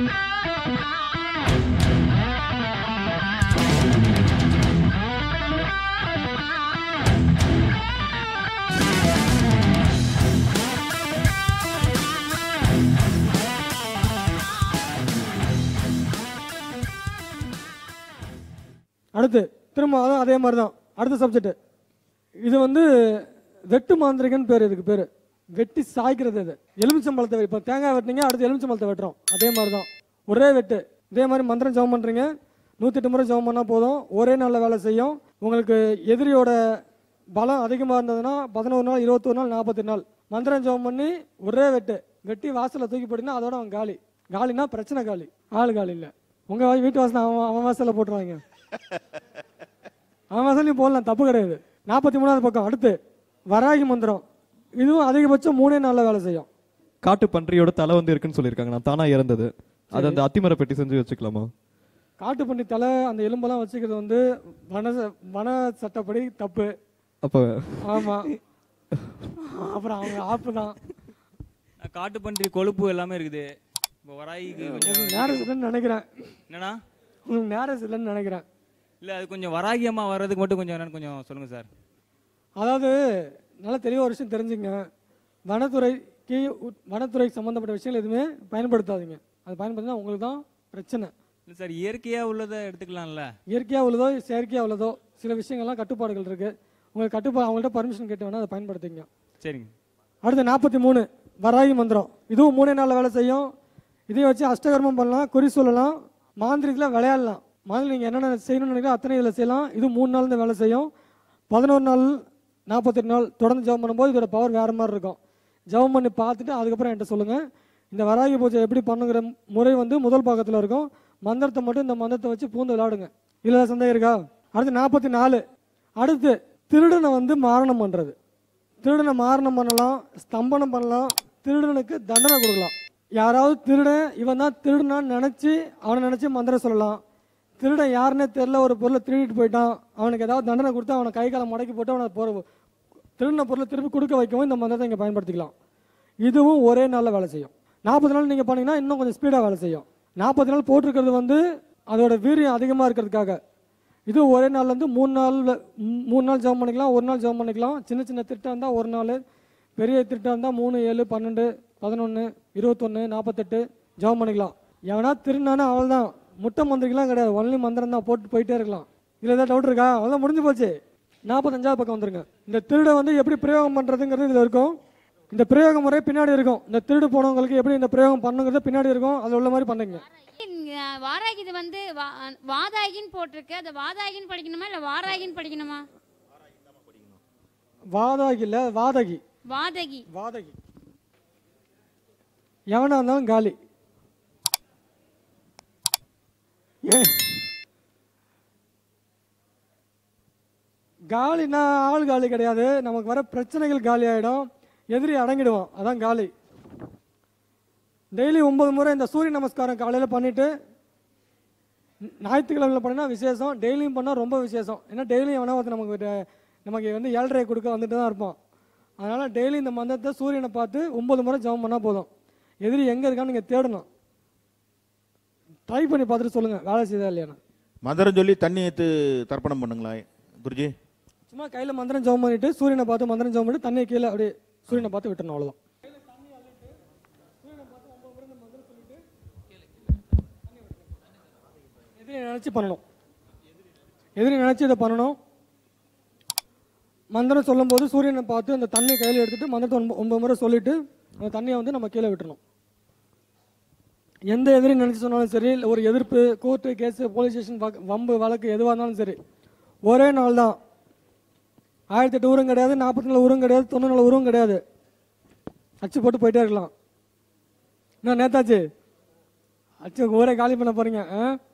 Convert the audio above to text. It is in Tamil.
அடுத்து திரும்ப அதான் அதே மாதிரி தான் அடுத்த சப்ஜெக்ட் இது வந்து வெட்டு மாந்திரிகன் பேர் இதுக்கு பேர் வெட்டி சாய்க்கிறது இது எலுமிச்சம்பழத்தை இப்போ தேங்காய் வெட்டினீங்க அடுத்து எலுமிச்சம்பழத்தை வெட்டுறோம் அதே மாதிரி தான் ஒரே வெட்டு இதே மாதிரி மந்திரம் ஜெபம் பண்ணுறீங்க நூற்றி முறை ஜெபம் பண்ணால் போதும் ஒரே நாளில் வேலை செய்யும் உங்களுக்கு எதிரியோட பலம் அதிகமாக இருந்ததுன்னா பதினோரு நாள் இருபத்தொரு நாள் நாற்பத்தி நாள் மந்திரம் ஜெபம் பண்ணி ஒரே வெட்டு வெட்டி வாசலில் தூக்கி போட்டிங்கன்னா அதோட அவன் காலி காலினா பிரச்சனை காலி ஆள் காலி இல்லை உங்கள் வீட்டு வாசல் அவன் அவன் வாசலில் போட்டுருவாங்க அவன் வாசலையும் போடலாம் தப்பு கிடையாது நாற்பத்தி மூணாவது பக்கம் அடுத்து வராகி மந்திரம் இதுவும் அதிகபட்சம் மூணே நாளில் வேலை செய்யும் காட்டு பன்றியோட தலை வந்து இருக்குன்னு சொல்லியிருக்காங்க நான் தானா இறந்தது அது அந்த அத்திமர பெட்டி செஞ்சு வச்சுக்கலாமா காட்டு பண்ணி தலை அந்த எலும்பெல்லாம் வச்சுக்கிறது வந்து வன ச- வன சட்டப்படி தப்பு அப்போ ஆமா அப்புறம் அவங்க ஆப்பு தான் காட்டு பன்றி கொழுப்பு எல்லாமே இருக்குது இப்போ வராய்க்கு கொஞ்சம் உங்களுக்கு நேரம் இல்லைன்னு நினைக்கிறேன் என்னண்ணா உங்களுக்கு நேரம் இல்லைன்னு நினைக்கிறேன் இல்லை அது கொஞ்சம் வராகியமா வர்றதுக்கு மட்டும் கொஞ்சம் என்னன்னு கொஞ்சம் சொல்லுங்க சார் அதாவது நல்ல தெளிவாக ஒரு விஷயம் தெரிஞ்சுங்க வனத்துறைக்கு உட்- வனத்துறைக்கு சம்மந்தப்பட்ட விஷயங்கள் எதுவுமே பயன்படுத்தாதீங்க அது பயன்படுத்தினா உங்களுக்கு தான் பிரச்சனை இல்லை சார் இயற்கையாக உள்ளதை எடுத்துக்கலாம்ல இயற்கையாக உள்ளதோ செயற்கையாக உள்ளதோ சில விஷயங்கள்லாம் கட்டுப்பாடுகள் இருக்குது உங்களுக்கு கட்டுப்பா அவங்கள்ட்ட பர்மிஷன் கேட்டு வேணால் அதை பயன்படுத்திங்க சரிங்க அடுத்து நாற்பத்தி மூணு வராகி மந்திரம் இதுவும் மூணே நாளில் வேலை செய்யும் இதையும் வச்சு அஷ்டகர்மம் பண்ணலாம் குறி சொல்லலாம் மாந்திரிகத்தில் விளையாடலாம் மாதிரி நீங்கள் என்னென்ன செய்யணும்னு நினைக்கிறோம் அத்தனை இதில் செய்யலாம் இது மூணு நாள் தான் வேலை செய்யும் பதினோரு நாள் நாற்பத்தெட்டு நாள் தொடர்ந்து ஜெபம் பண்ணும்போது இதோட பவர் வேறு மாதிரி இருக்கும் ஜெபம் பண்ணி பார்த்துட்டு அதுக்கப்புறம் என்கிட்ட சொல்லுங்கள் இந்த வராகி பூஜை எப்படி பண்ணுங்கிற முறை வந்து முதல் பாகத்தில் இருக்கும் மந்திரத்தை மட்டும் இந்த மந்திரத்தை வச்சு பூந்து விளையாடுங்க இதில் சந்தேகம் இருக்கா அடுத்து நாற்பத்தி நாலு அடுத்து திருடனை வந்து மாரணம் பண்ணுறது திருடனை மாரணம் பண்ணலாம் ஸ்தம்பனம் பண்ணலாம் திருடனுக்கு தண்டனை கொடுக்கலாம் யாராவது திருடன் இவன் தான் திருடனான்னு நினச்சி அவனை நினச்சி மந்திரம் சொல்லலாம் திருடன் யாருன்னே தெரில ஒரு பொருளை திருடிட்டு போயிட்டான் அவனுக்கு ஏதாவது தண்டனை கொடுத்து அவனை கை காலை முடக்கி போட்டு அவனை பொருள் திருடின பொருளை திருப்பி கொடுக்க வைக்கவும் இந்த மந்திரத்தை இங்கே பயன்படுத்திக்கலாம் இதுவும் ஒரே நாளில் வேலை செய்யும் நாற்பது நாள் நீங்கள் பண்ணீங்கன்னா இன்னும் கொஞ்சம் ஸ்பீடாக வேலை செய்யும் நாற்பது நாள் போட்டிருக்கிறது வந்து அதோட வீரியம் அதிகமாக இருக்கிறதுக்காக இது ஒரே நாள்ல இருந்து மூணு நாள் மூணு நாள் ஜெபம் பண்ணிக்கலாம் ஒரு நாள் ஜெபம் பண்ணிக்கலாம் சின்ன சின்ன திட்டம் இருந்தால் ஒரு நாள் பெரிய திட்டம் இருந்தால் மூணு ஏழு பன்னெண்டு பதினொன்று இருபத்தொன்று நாற்பத்தெட்டு ஜெபம் பண்ணிக்கலாம் எவனா திருநானே அவள் தான் முட்டை மந்திரிக்கலாம் கிடையாது ஒன்லி மந்திரம் தான் போட்டு போயிட்டே இருக்கலாம் இதில் ஏதாவது டவுட் இருக்கா அவ்வளோ முடிஞ்சு போச்சு நாற்பத்தஞ்சாவது பக்கம் வந்துருங்க இந்த திருடை வந்து எப்படி பிரயோகம் பண்ணுறதுங்கிறது இதில் இருக்கும் இந்த பிரயோக முறை பின்னாடி இருக்கும் இந்த திருடு போனவங்களுக்கு எப்படி இந்த பிரயோகம் பண்ணுங்கிறது பின்னாடி இருக்கும் அதில் உள்ள மாதிரி பண்ணுங்க இங்க வாராகி இது வந்து வா- வாதாகின்னு போட்டிருக்கு அது வாதாகின்னு படிக்கணுமா இல்ல வாராகின்னு படிக்கணுமா வாதாகி இல்லை வாதகி வாதகி வாதகி எவனா இருந்தாலும் காலி ஏன் காலினா ஆள் காலி கிடையாது நமக்கு வர பிரச்சனைகள் காலி ஆகிடும் எதிரி அடங்கிடுவான் அதான் காலி டெய்லி ஒன்பது முறை இந்த சூரிய நமஸ்காரம் காலையில் பண்ணிட்டு ஞாயிற்றுக்கிழமையில் பண்ணினா விசேஷம் டெய்லியும் பண்ணால் ரொம்ப விசேஷம் ஏன்னா டெய்லியும் எவனா ஒருத்தன் நமக்கு ஒரு- நமக்கு வந்து ஏழரை கொடுக்க வந்துட்டு தான் இருப்பான் அதனால் டெய்லி இந்த மந்திரத்தை சூரியனை பார்த்து ஒன்பது முறை ஜெபம் பண்ணால் போதும் எதிரி எங்கே இருக்கான்னு நீங்கள் தேடணும் ட்ரை பண்ணி பார்த்துட்டு சொல்லுங்கள் வேலை செய்தா இல்லையான்னு மந்திரம் சொல்லி தண்ணி ஏற்று தர்ப்பணம் பண்ணுங்களா குருஜி சும்மா கையில் மந்திரம் ஜெபம் பண்ணிட்டு சூரியனை பார்த்து மந்திரம் ஜெபம் பண்ணிட்டு தண்ணியை கீழே அப்படியே சூரியனை பார்த்து விட்டுறணும் அவ்வளோதான் எதிரி நினச்சி பண்ணணும் எதிரி நினச்சி இதை பண்ணணும் மந்திரம் சொல்லும்போது சூரியனை பார்த்து அந்த தண்ணி கையில் எடுத்துட்டு மந்திரத்தை ஒன்ப- ஒன்பது முறை சொல்லிட்டு அந்த தண்ணியை வந்து நம்ம கீழே விட்டுறணும் எந்த எதிரி நினச்சி சொன்னாலும் சரி இல்ல ஒரு எதிர்ப்பு கோர்ட்டு கேஸு போலீஸ் ஸ்டேஷன் வம்பு வழக்கு எதுவாக இருந்தாலும் சரி ஒரே நாள் தான் ஆயிரத்தி எட்டு ஊரும் கிடையாது நாற்பத்தி நாலு ஊரும் கிடையாது தொண்ணூறு நாலு ஊரும் கிடையாது அச்சு போட்டு போயிட்டே இருக்கலாம் என்ன நேதாச்சு அச்சு ஊரே காலி பண்ண போறீங்க ஆ